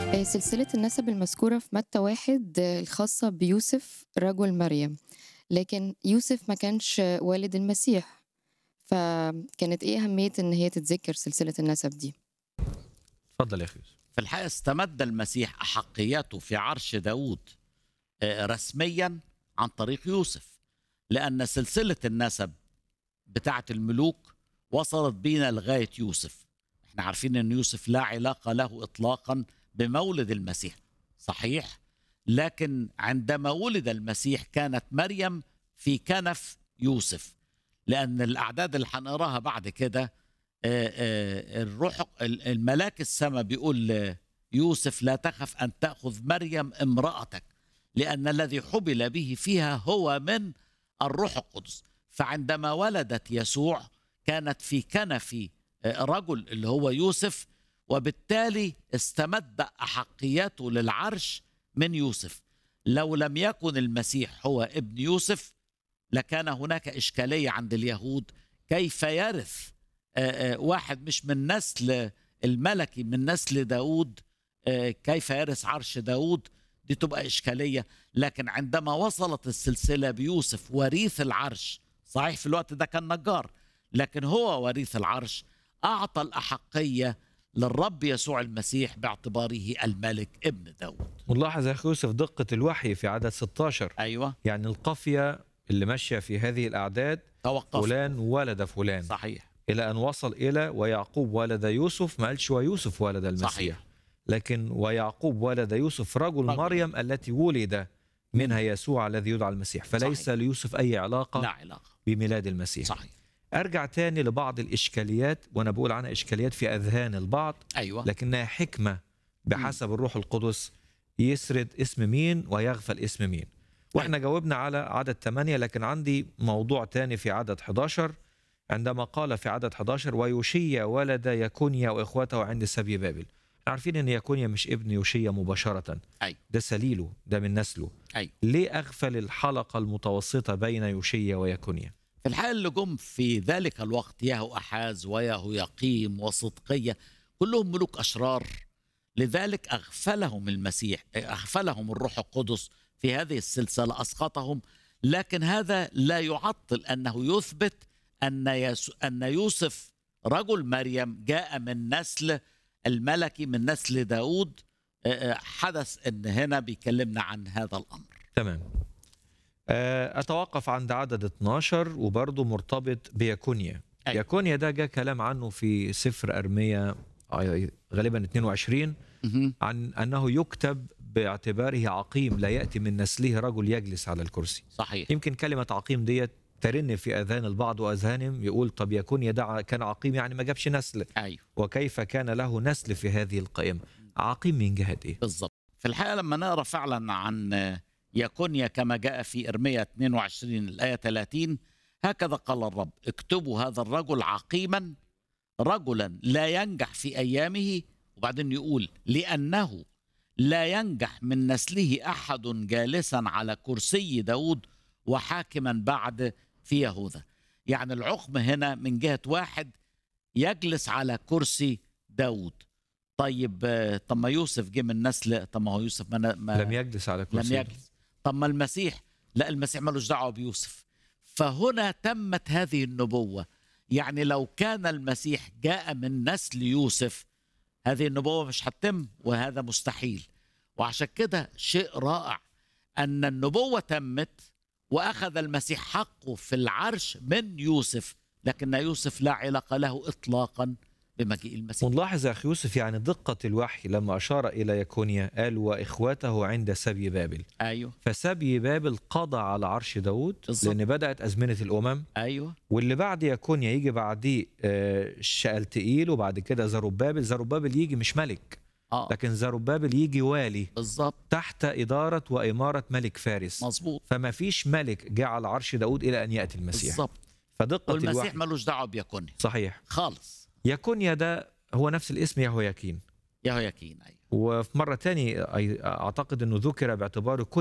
آه، سلسلة النسب المذكورة في متى واحد آه، الخاصة بيوسف رجل مريم لكن يوسف ما كانش والد المسيح فكانت ايه أهمية ان هي تتذكر سلسلة النسب دي اتفضل يا اخي يوسف في الحقيقة استمد المسيح أحقيته في عرش داود آه، رسميا عن طريق يوسف لأن سلسلة النسب بتاعة الملوك وصلت بينا لغاية يوسف احنا عارفين أن يوسف لا علاقة له إطلاقا بمولد المسيح صحيح لكن عندما ولد المسيح كانت مريم في كنف يوسف لأن الأعداد اللي هنقراها بعد كده آه، آه، الروح الملاك السماء بيقول يوسف لا تخف أن تأخذ مريم امرأتك لأن الذي حبل به فيها هو من الروح القدس فعندما ولدت يسوع كانت في كنف آه، رجل اللي هو يوسف وبالتالي استمد أحقيته للعرش من يوسف لو لم يكن المسيح هو ابن يوسف لكان هناك إشكالية عند اليهود كيف يرث آه، آه، واحد مش من نسل الملكي من نسل داود آه، كيف يرث عرش داود دي تبقى إشكالية لكن عندما وصلت السلسلة بيوسف وريث العرش صحيح في الوقت ده كان نجار لكن هو وريث العرش أعطى الأحقية للرب يسوع المسيح باعتباره الملك ابن داود ونلاحظ يا اخي يوسف دقة الوحي في عدد 16 أيوة يعني القافية اللي ماشية في هذه الأعداد توقف فلان ولد فلان صحيح إلى أن وصل إلى ويعقوب ولد يوسف ما قالش ويوسف ولد المسيح صحيح لكن ويعقوب ولد يوسف رجل رجل. مريم التي ولد منها يسوع الذي يدعى المسيح فليس صحيح. ليوسف أي علاقة لا علاقة بميلاد المسيح صحيح أرجع تاني لبعض الإشكاليات وأنا بقول عنها إشكاليات في أذهان البعض أيوة لكنها حكمة بحسب الروح القدس يسرد اسم مين ويغفل اسم مين واحنا جاوبنا على عدد 8 لكن عندي موضوع تاني في عدد 11 عندما قال في عدد 11 ويوشيا ولد يكونيا واخوته عند سبي بابل عارفين ان يكونيا مش ابن يوشيا مباشرة أيوة. ده سليله ده من نسله أيوة. ليه اغفل الحلقة المتوسطة بين يوشيا ويكونيا في الحقيقة اللي جم في ذلك الوقت ياهو أحاز وياهو يقيم وصدقية كلهم ملوك أشرار لذلك أغفلهم المسيح أغفلهم الروح القدس في هذه السلسلة أسقطهم لكن هذا لا يعطل أنه يثبت أن, يس... أن يوسف رجل مريم جاء من نسل الملكي من نسل داود آه، آه، حدث أن هنا بيكلمنا عن هذا الأمر تمام آه، أتوقف عند عدد 12 وبرضه مرتبط بيكونيا أيوة. يكونيا ده جاء كلام عنه في سفر أرميا آه، غالبا 22 مهم. عن أنه يكتب باعتباره عقيم لا يأتي من نسله رجل يجلس على الكرسي صحيح يمكن كلمة عقيم ديت ترن في أذهان البعض وأذهانهم يقول طب يكونيا ده كان عقيم يعني ما جابش نسل أيوه وكيف كان له نسل في هذه القائمة عقيم من جهة إيه بالضبط في الحقيقة لما نقرأ فعلا عن يكونيا كما جاء في إرميا 22 الآية 30 هكذا قال الرب اكتبوا هذا الرجل عقيما رجلا لا ينجح في أيامه وبعدين يقول لأنه لا ينجح من نسله أحد جالسا على كرسي داود وحاكما بعد في يهوذا يعني العقم هنا من جهة واحد يجلس على كرسي داود طيب آه، طب ما يوسف جه من نسل طب ما هو يوسف ما, ما لم يجلس على لم كرسي يجلس طب ما المسيح لا المسيح ملوش دعوه بيوسف فهنا تمت هذه النبوه يعني لو كان المسيح جاء من نسل يوسف هذه النبوه مش هتتم وهذا مستحيل وعشان كده شيء رائع ان النبوه تمت واخذ المسيح حقه في العرش من يوسف لكن يوسف لا علاقه له اطلاقا بمجيء المسيح ونلاحظ يا أخي يوسف يعني دقة الوحي لما أشار إلى يكونيا قال وإخوته عند سبي بابل ايوه فسبي بابل قضى على عرش داود بالظبط. لأن بدأت أزمنة الأمم ايوه واللي بعد يكونيا يجي بعديه آه، شألتئيل وبعد كده زروبابل زروبابل يجي مش ملك اه لكن زروبابل يجي والي بالظبط تحت إدارة وإمارة ملك فارس مظبوط فما فيش ملك جه على عرش داود إلى أن يأتي المسيح بالظبط فدقة والمسيح الوحي ملوش دعوه بيكونيا صحيح خالص يكونيا ده هو نفس الاسم يهوياكين يهوياكين ايوه وفي مرة تاني أي- أعتقد أنه ذكر باعتباره